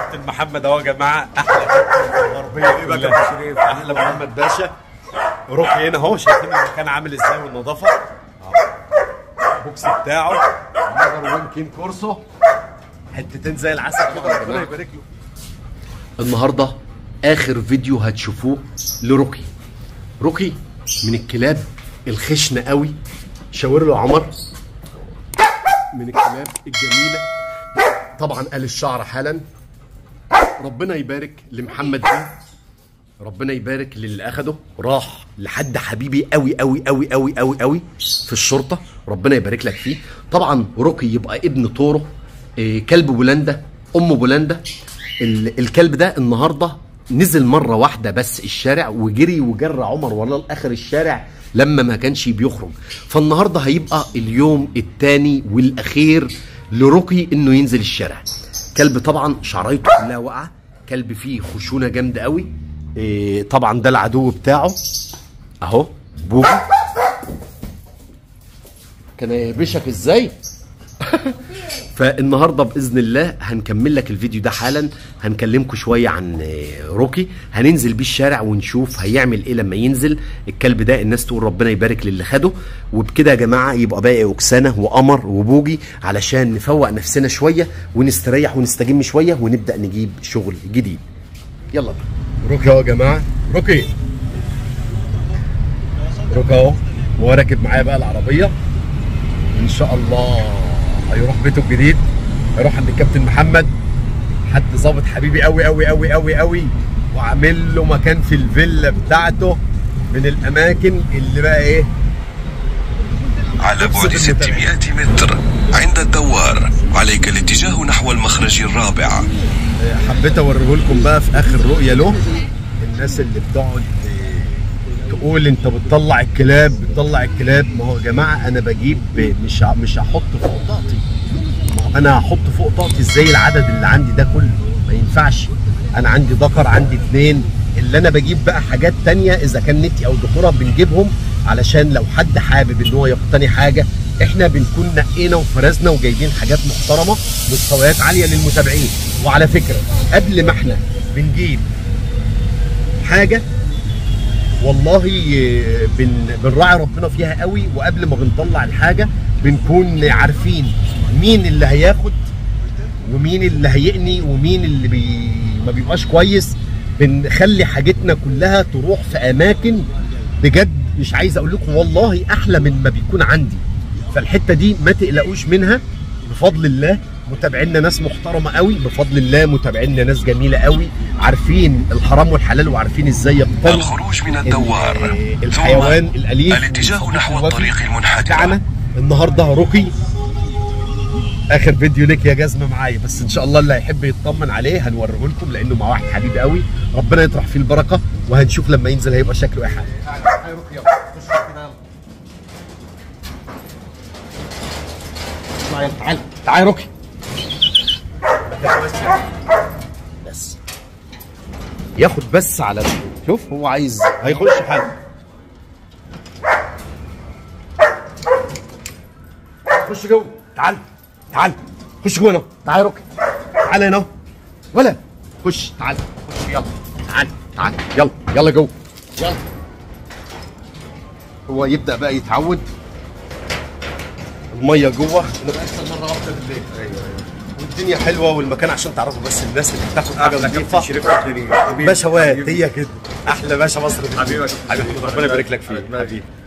كابتن محمد اهو يا جماعه احلى كابتن في الغربيه بقى كلها. كابتن شريف. احلى محمد باشا روكي هنا اهو شايفين المكان عامل ازاي والنظافه أهو. البوكس بتاعه نظر وينكين كورسو حتتين زي العسل كده ربنا يبارك له النهارده اخر فيديو هتشوفوه لروكي روكي من الكلاب الخشنه قوي شاور له عمر من الكلاب الجميله طبعا قال الشعر حالا ربنا يبارك لمحمد بيه ربنا يبارك للي اخده راح لحد حبيبي قوي قوي قوي قوي قوي قوي في الشرطه ربنا يبارك لك فيه طبعا روكي يبقى ابن طورو إيه، كلب بولندا ام بولندا ال- الكلب ده النهارده نزل مره واحده بس الشارع وجري وجرى عمر وراه لاخر الشارع لما ما كانش بيخرج فالنهارده هيبقى اليوم الثاني والاخير لروكي انه ينزل الشارع كلب طبعا شعرايته كلها واقعه كلب فيه خشونه جامده قوي إيه طبعا ده العدو بتاعه اهو بوجي كان هيهبشك ازاي فالنهارده باذن الله هنكمل لك الفيديو ده حالا هنكلمكم شويه عن آه، روكي هننزل بيه الشارع ونشوف هيعمل ايه لما ينزل الكلب ده الناس تقول ربنا يبارك للي خده وبكده يا جماعه يبقى باقي اوكسانه وقمر وبوجي علشان نفوق نفسنا شويه ونستريح ونستجم شويه ونبدا نجيب شغل جديد يلا بينا روكي اهو يا جماعه روكي روكي اهو وهو راكب معايا بقى العربيه ان شاء الله هيروح بيته الجديد هيروح عند الكابتن محمد حد ظابط حبيبي قوي قوي قوي قوي قوي وعامل له مكان في الفيلا بتاعته من الاماكن اللي بقى ايه على بعد 600 متر عند الدوار عليك الاتجاه نحو المخرج الرابع حبيت اوريه لكم بقى في اخر رؤيه له الناس اللي بتقعد آه، تقول انت بتطلع الكلاب بتطلع الكلاب ما هو يا جماعه انا بجيب مش ه- مش هحط فوق طاقتي ما هو انا هحط فوق طاقتي ازاي العدد اللي عندي ده كله ما ينفعش انا عندي ذكر عندي اثنين اللي انا بجيب بقى حاجات تانية اذا كان نتي او ذكوره بنجيبهم علشان لو حد حابب ان هو يقتني حاجه احنا بنكون نقينا وفرزنا وجايبين حاجات محترمه مستويات عاليه للمتابعين وعلى فكره قبل ما احنا بنجيب حاجه والله آه، بن بنراعي ربنا فيها قوي وقبل ما بنطلع الحاجه بنكون عارفين مين اللي هياخد ومين اللي هيقني ومين اللي بي ما بيبقاش كويس بنخلي حاجتنا كلها تروح في اماكن بجد مش عايز اقول لكم والله احلى من ما بيكون عندي فالحته دي ما تقلقوش منها بفضل الله متابعينا ناس محترمه قوي بفضل الله متابعينا ناس جميله قوي عارفين الحرام والحلال وعارفين ازاي يقتنوا الخروج من الدوار ال- الحيوان الاليف الاتجاه نحو الوفي الطريق المنحدرة بتاعنا النهارده روكي اخر فيديو ليك يا جزمه معايا بس ان شاء الله اللي هيحب يطمن عليه هنوريه لكم لانه مع واحد حبيبي قوي ربنا يطرح فيه البركه وهنشوف لما ينزل هيبقى شكله ايه حاجه تعال تعال تعال يا روكي بس ياخد بس على شوف هو عايز هيخش حاجه خش جوه تعال تعال خش جوه هنا تعال يا روكي تعال هنا ولا خش تعال خش يلا تعال تعال يلا يلا جوه يلا هو يبدا بقى يتعود الميه جوه انا بحصل مره واحده بالليل والدنيا حلوه والمكان عشان تعرفوا بس الناس اللي بتاخد حاجه نظيفه باشا واد هي كده احلى باشا مصر حبيبك حبيبي ربنا يبارك لك فيه حبيبي